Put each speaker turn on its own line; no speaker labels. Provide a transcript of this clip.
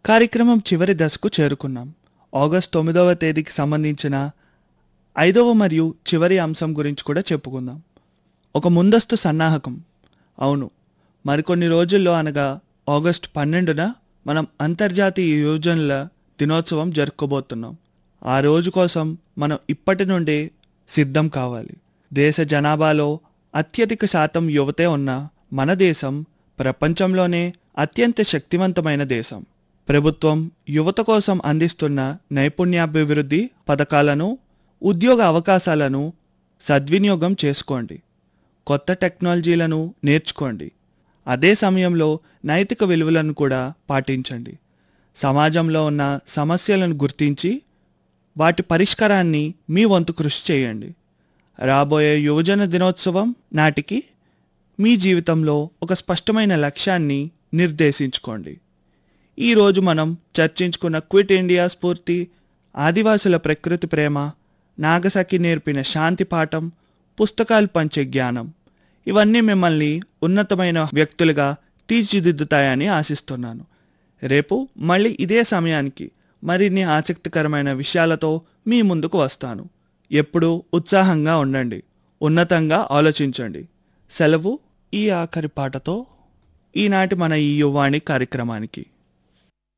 కార్యక్రమం చివరి దశకు చేరుకున్నాం ఆగస్ట్ తొమ్మిదవ తేదీకి సంబంధించిన ఐదవ మరియు చివరి అంశం గురించి కూడా చెప్పుకుందాం ఒక ముందస్తు సన్నాహకం అవును మరికొన్ని రోజుల్లో అనగా ఆగస్ట్ పన్నెండున మనం అంతర్జాతీయ యోజనల దినోత్సవం జరుపుకోబోతున్నాం ఆ రోజు కోసం మనం ఇప్పటి నుండే సిద్ధం కావాలి దేశ జనాభాలో అత్యధిక శాతం యువతే ఉన్న మన దేశం ప్రపంచంలోనే అత్యంత శక్తివంతమైన దేశం ప్రభుత్వం యువత కోసం అందిస్తున్న నైపుణ్యాభివృద్ధి పథకాలను ఉద్యోగ అవకాశాలను సద్వినియోగం చేసుకోండి కొత్త టెక్నాలజీలను నేర్చుకోండి అదే సమయంలో నైతిక విలువలను కూడా పాటించండి సమాజంలో ఉన్న సమస్యలను గుర్తించి వాటి పరిష్కారాన్ని మీ వంతు కృషి చేయండి రాబోయే యువజన దినోత్సవం నాటికి మీ జీవితంలో ఒక స్పష్టమైన లక్ష్యాన్ని నిర్దేశించుకోండి ఈరోజు మనం చర్చించుకున్న క్విట్ ఇండియా స్ఫూర్తి ఆదివాసుల ప్రకృతి ప్రేమ నాగసకి నేర్పిన శాంతి పాఠం పుస్తకాలు పంచే జ్ఞానం ఇవన్నీ మిమ్మల్ని ఉన్నతమైన వ్యక్తులుగా తీర్చిదిద్దుతాయని ఆశిస్తున్నాను రేపు మళ్ళీ ఇదే సమయానికి మరిన్ని ఆసక్తికరమైన విషయాలతో మీ ముందుకు వస్తాను ఎప్పుడూ ఉత్సాహంగా ఉండండి ఉన్నతంగా ఆలోచించండి సెలవు ఈ ఆఖరి పాటతో ఈనాటి మన ఈ యువాణి కార్యక్రమానికి